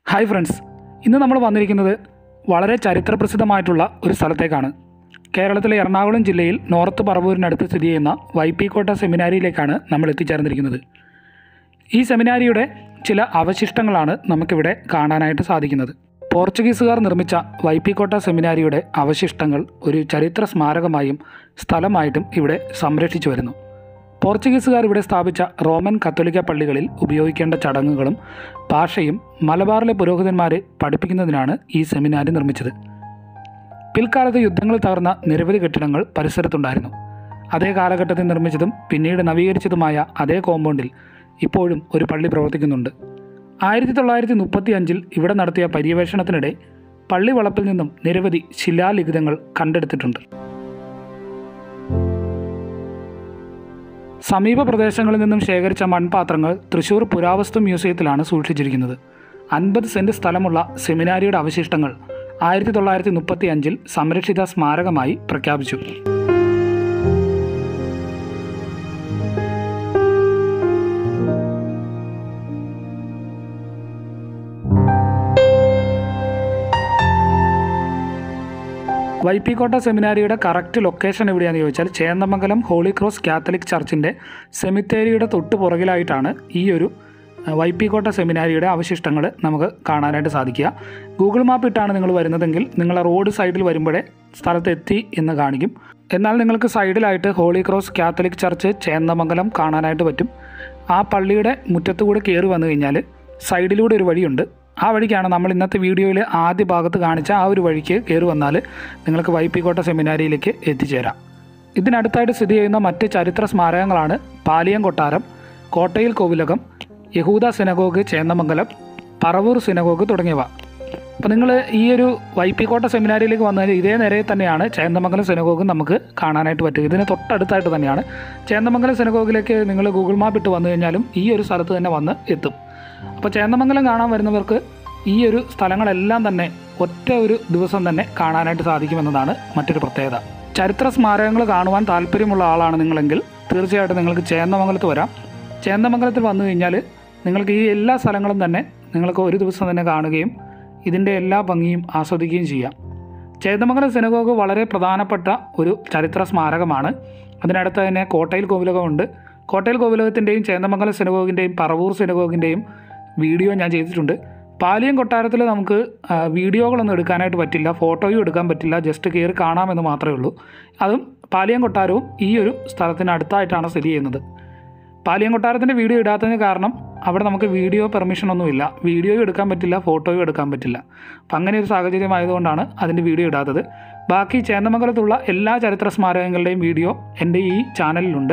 hi friends ഇന്ന് നമ്മൾ വന്നിരിക്കുന്നത് വളരെ ചരിത്രപ്രസിദ്ധമായിട്ടുള്ള ഒരു സ്ഥലത്തേക്കാണ് കേരളത്തിലെ എറണാകുളം ജില്ലയിൽ നോർത്ത് പറവൂരിനടുത്ത് സ്ഥിതി ചെയ്യുന്ന വൈപ്പിക്കോട്ട സെമിനാരിയിലേക്കാണ് നമ്മൾ എത്തിച്ചേർന്നിരിക്കുന്നത് ഈ സെമിനാരിയുടെ ചില അവശിഷ്ടങ്ങളാണ് നമുക്കിവിടെ കാണാനായിട്ട് സാധിക്കുന്നത് പോർച്ചുഗീസുകാർ നിർമ്മിച്ച വൈപ്പിക്കോട്ട സെമിനാരിയുടെ അവശിഷ്ടങ്ങൾ ഒരു ചരിത്ര സ്മാരകമായും സ്ഥലമായിട്ടും ഇവിടെ സംരക്ഷിച്ചു വരുന്നു പോർച്ചുഗീസുകാർ ഇവിടെ സ്ഥാപിച്ച റോമൻ കത്തോലിക്ക പള്ളികളിൽ ഉപയോഗിക്കേണ്ട ചടങ്ങുകളും ഭാഷയും മലബാറിലെ പുരോഹിതന്മാരെ പഠിപ്പിക്കുന്നതിനാണ് ഈ സെമിനാരി നിർമ്മിച്ചത് പിൽക്കാലത്ത് യുദ്ധങ്ങളിൽ തകർന്ന നിരവധി കെട്ടിടങ്ങൾ പരിസരത്തുണ്ടായിരുന്നു അതേ കാലഘട്ടത്തിൽ നിർമ്മിച്ചതും പിന്നീട് നവീകരിച്ചതുമായ അതേ കോമ്പൗണ്ടിൽ ഇപ്പോഴും ഒരു പള്ളി പ്രവർത്തിക്കുന്നുണ്ട് ആയിരത്തി തൊള്ളായിരത്തി മുപ്പത്തി അഞ്ചിൽ ഇവിടെ നടത്തിയ പര്യവേഷണത്തിനിടെ പള്ളി വളപ്പിൽ നിന്നും നിരവധി ശിലാലിഖിതങ്ങൾ കണ്ടെടുത്തിട്ടുണ്ട് സമീപ പ്രദേശങ്ങളിൽ നിന്നും ശേഖരിച്ച മൺപാത്രങ്ങൾ തൃശൂർ പുരാവസ്തു മ്യൂസിയത്തിലാണ് സൂക്ഷിച്ചിരിക്കുന്നത് അൻപത് സെൻറ്റ് സ്ഥലമുള്ള സെമിനാരിയുടെ അവശിഷ്ടങ്ങൾ ആയിരത്തി തൊള്ളായിരത്തി മുപ്പത്തി അഞ്ചിൽ സംരക്ഷിത സ്മാരകമായി പ്രഖ്യാപിച്ചു വൈപ്പിക്കോട്ട സെമിനാരിയുടെ കറക്റ്റ് ലൊക്കേഷൻ എവിടെയാണെന്ന് ചോദിച്ചാൽ ചേന്നമംഗലം ഹോളി ക്രോസ് കാത്തലിക് ചർച്ചിൻ്റെ സെമിത്തേരിയുടെ തൊട്ട് പുറകിലായിട്ടാണ് ഈ ഒരു അഹ്, വൈപ്പിക്കോട്ട സെമിനാരിയുടെ അവശിഷ്ടങ്ങൾ നമുക്ക് കാണാനായിട്ട് സാധിക്കുക ഗൂഗിൾ മാപ്പ് ഇട്ടാണ് നിങ്ങൾ വരുന്നതെങ്കിൽ നിങ്ങൾ റോഡ് സൈഡിൽ വരുമ്പോഴേ സ്ഥലത്തെത്തി എന്ന് കാണിക്കും എന്നാൽ നിങ്ങൾക്ക് സൈഡിലായിട്ട് holy cross catholic church Chennamangalam കാണാനായിട്ട് പറ്റും ആ പള്ളിയുടെ മുറ്റത്ത് കൂടെ കയറി വന്നു കഴിഞ്ഞാൽ സൈഡിലൂടെ ഒരു വഴിയുണ്ട് ആ വഴിക്കാണ് നമ്മൾ ഇന്നത്തെ വീഡിയോയിൽ ആദ്യ ഭാഗത്ത് കാണിച്ച ആ ഒരു വഴിക്ക് കയറി വന്നാൽ നിങ്ങൾക്ക് വൈപ്പിക്കോട്ട സെമിനാരിയിലേക്ക് എത്തിച്ചേരാം ഇതിനടുത്തായിട്ട് സ്ഥിതി ചെയ്യുന്ന മറ്റ് ചരിത്ര സ്മാരകങ്ങളാണ് പാലിയം കൊട്ടാരം കോട്ടയിൽ കോവിലകം യഹൂദ സിനഗോഗ് ചേന്നമംഗലം പറവൂർ സിനഗോഗ് തുടങ്ങിയവ അപ്പോൾ നിങ്ങൾ ഈ ഒരു വൈപ്പിക്കോട്ട സെമിനാരിയിലേക്ക് വന്നു കഴിഞ്ഞാൽ ഇതേ നിരയിൽ തന്നെയാണ് ചേന്ദമംഗലം സിനഗോഗും നമുക്ക് കാണാനായിട്ട് പറ്റും ഇതിന് തൊട്ടടുത്തായിട്ട് തന്നെയാണ് ചേന്ദമംഗലം സിനഗോഗിലേക്ക് നിങ്ങൾ ഗൂഗിൾ മാപ്പ് ഇട്ട് വന്നു കഴിഞ്ഞാലും ഈ ഒരു സ്ഥലത്ത് തന്നെ വന്ന് എത്തും അപ്പോൾ ചേന്ദമംഗലം കാണാൻ വരുന്നവർക്ക് ഈ ഒരു സ്ഥലങ്ങളെല്ലാം തന്നെ ഒറ്റ ഒരു ദിവസം തന്നെ കാണാനായിട്ട് സാധിക്കുമെന്നതാണ് മറ്റൊരു പ്രത്യേകത ചരിത്ര സ്മാരകങ്ങൾ കാണുവാൻ താല്പര്യമുള്ള ആളാണ് നിങ്ങളെങ്കിൽ തീർച്ചയായിട്ടും നിങ്ങൾക്ക് ചേന്ദമംഗലത്ത് വരാം ചേന്ദമംഗലത്തിൽ വന്നു കഴിഞ്ഞാൽ നിങ്ങൾക്ക് ഈ എല്ലാ സ്ഥലങ്ങളും തന്നെ നിങ്ങൾക്ക് ഒരു ദിവസം തന്നെ കാണുകയും ഇതിൻ്റെ എല്ലാ ഭംഗിയും ആസ്വദിക്കുകയും ചെയ്യാം ചേന്ദമംഗലം സിനഗോഗ് വളരെ പ്രധാനപ്പെട്ട ഒരു ചരിത്ര സ്മാരകമാണ് അതിനടുത്ത് തന്നെ കോട്ടയിൽ കോവിലകമുണ്ട് കോട്ടയിൽ കോവിലകത്തിൻ്റെയും ചേന്ദമംഗലം സിനഗോഗിൻ്റെയും പറവൂർ സിനഗോഗിൻ്റെയും വീഡിയോ ഞാൻ ചെയ്തിട്ടുണ്ട് പാലിയം കൊട്ടാരത്തിൽ നമുക്ക് ആ, വീഡിയോകളൊന്നും എടുക്കാനായിട്ട് പറ്റില്ല ഫോട്ടോയും എടുക്കാൻ പറ്റില്ല ജസ്റ്റ് കയറി കാണാമെന്ന് മാത്രമേ ഉള്ളൂ അതും പാലിയം കൊട്ടാരവും ഈ ഒരു സ്ഥലത്തിനടുത്തായിട്ടാണ് സ്ഥിതി ചെയ്യുന്നത് പാലിയം കൊട്ടാരത്തിൻ്റെ വീഡിയോ ഇടാത്തതിന് കാരണം അവിടെ നമുക്ക് വീഡിയോ പെർമിഷൻ ഒന്നുമില്ല വീഡിയോയും എടുക്കാൻ പറ്റില്ല ഫോട്ടോയും എടുക്കാൻ പറ്റില്ല അപ്പം അങ്ങനെ ഒരു സാഹചര്യം ആയതുകൊണ്ടാണ് അതിൻ്റെ വീഡിയോ ഇടാത്തത് ബാക്കി ചേന്ദമംഗലത്തുള്ള എല്ലാ ചരിത്ര സ്മാരകങ്ങളുടെയും വീഡിയോ എൻ്റെ ഈ ചാനലിലുണ്ട്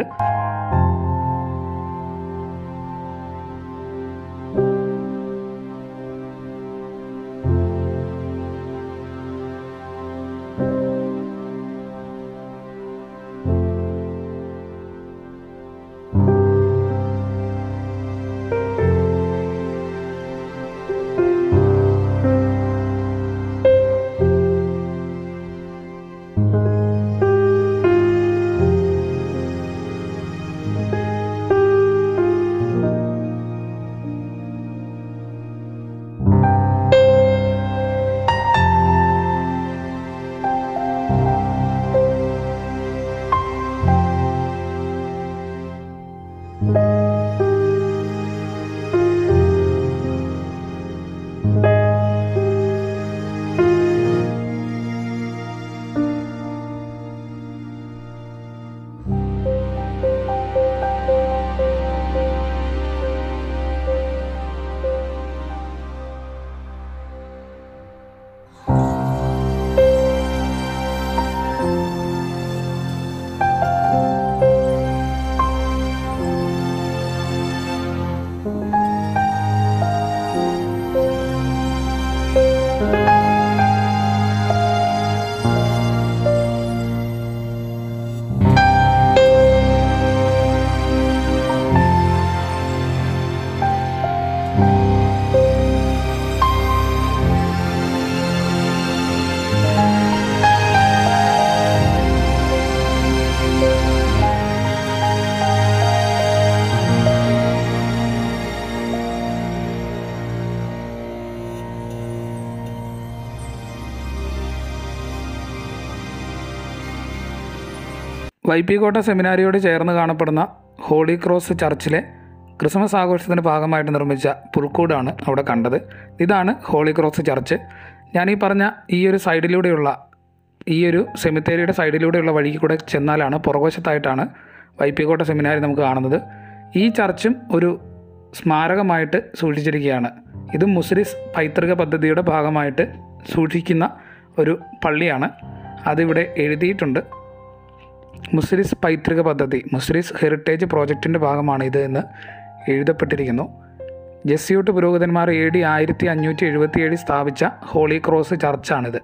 വൈപ്പിക്കോട്ട സെമിനാരിയോട് ചേർന്ന് കാണപ്പെടുന്ന ഹോളി ക്രോസ് ചർച്ചിലെ ക്രിസ്മസ് ആഘോഷത്തിൻ്റെ ഭാഗമായിട്ട് നിർമ്മിച്ച പുൽക്കൂടാണ് അവിടെ കണ്ടത് ഇതാണ് ഹോളി ക്രോസ് ചർച്ച് ഞാൻ ഈ പറഞ്ഞ ഈ ഒരു സൈഡിലൂടെയുള്ള ഈ ഒരു സെമിത്തേരിയുടെ സൈഡിലൂടെയുള്ള വഴിക്ക് കൂടെ ചെന്നാലാണ് പുറകുവശത്തായിട്ടാണ് വൈപ്പിക്കോട്ട സെമിനാരി നമുക്ക് കാണുന്നത് ഈ ചർച്ചും ഒരു സ്മാരകമായിട്ട് സൂക്ഷിച്ചിരിക്കുകയാണ് ഇത് മുസ്ലിസ് പൈതൃക പദ്ധതിയുടെ ഭാഗമായിട്ട് സൂക്ഷിക്കുന്ന ഒരു പള്ളിയാണ് അതിവിടെ എഴുതിയിട്ടുണ്ട് മുസ്ലിസ് പൈതൃക പദ്ധതി മുസ്ലിസ് ഹെറിറ്റേജ് പ്രോജക്റ്റിൻ്റെ ഭാഗമാണ് ഇത് എന്ന് എഴുതപ്പെട്ടിരിക്കുന്നു ജെസ്യൂട്ട് പുരോഹിതന്മാർ എ ഡി ആയിരത്തി അഞ്ഞൂറ്റി എഴുപത്തിയേഴിൽ സ്ഥാപിച്ച ഹോളി ക്രോസ് ചർച്ചാണിത്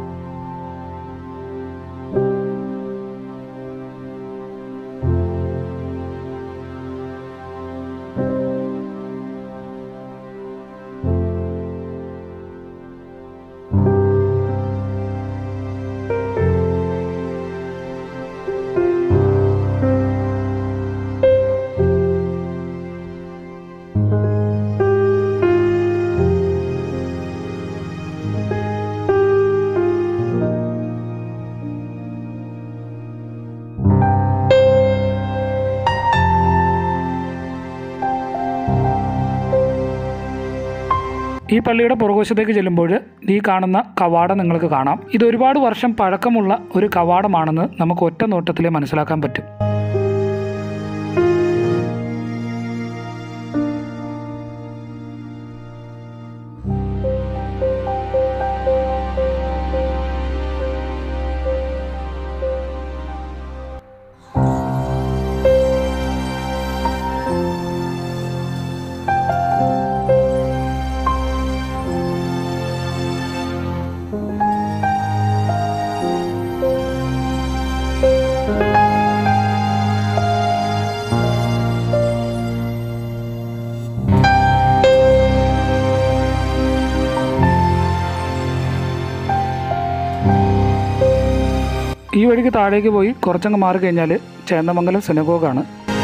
ഈ പള്ളിയുടെ പുറകുവശത്തേക്ക് ചെല്ലുമ്പോൾ ഈ കാണുന്ന കവാടം നിങ്ങൾക്ക് കാണാം ഇത് ഒരുപാട് വർഷം പഴക്കമുള്ള ഒരു കവാടമാണെന്ന് നമുക്ക് ഒറ്റ നോട്ടത്തിലേ മനസ്സിലാക്കാൻ പറ്റും ഈ വഴിക്ക് താഴേക്ക് പോയി കുറച്ചങ്ങ് മാറി കഴിഞ്ഞാൽ ചേന്ദമംഗലം സിനഗോഗാണ്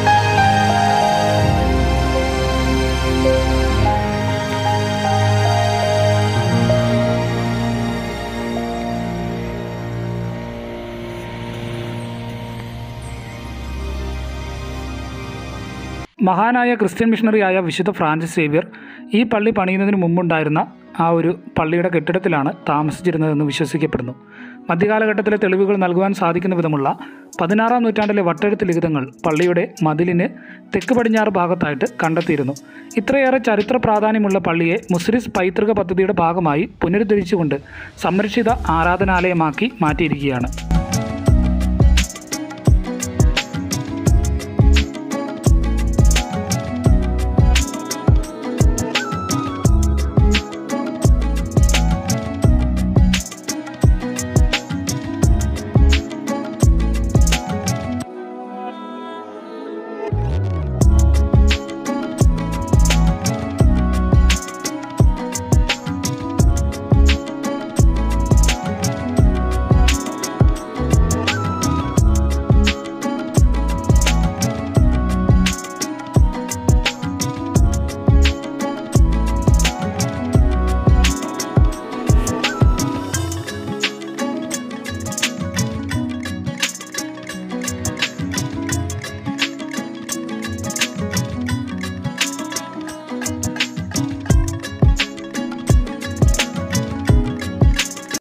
മഹാനായ ക്രിസ്ത്യൻ മിഷണറിയായ വിശുദ്ധ ഫ്രാൻസിസ് സേവ്യർ ഈ പള്ളി പണിയുന്നതിന് മുമ്പുണ്ടായിരുന്ന ആ ഒരു പള്ളിയുടെ കെട്ടിടത്തിലാണ് താമസിച്ചിരുന്നതെന്ന് വിശ്വസിക്കപ്പെടുന്നു മധ്യകാലഘട്ടത്തിലെ തെളിവുകൾ നൽകുവാൻ സാധിക്കുന്ന വിധമുള്ള പതിനാറാം നൂറ്റാണ്ടിലെ വട്ടെഴുത്ത് ലിഖിതങ്ങൾ പള്ളിയുടെ മതിലിന് തെക്ക് പടിഞ്ഞാറ് ഭാഗത്തായിട്ട് കണ്ടെത്തിയിരുന്നു ഇത്രയേറെ ചരിത്ര പ്രാധാന്യമുള്ള പള്ളിയെ മുസ്ലിസ് പൈതൃക പദ്ധതിയുടെ ഭാഗമായി പുനരുദ്ധരിച്ചുകൊണ്ട് സംരക്ഷിത ആരാധനാലയമാക്കി മാറ്റിയിരിക്കുകയാണ്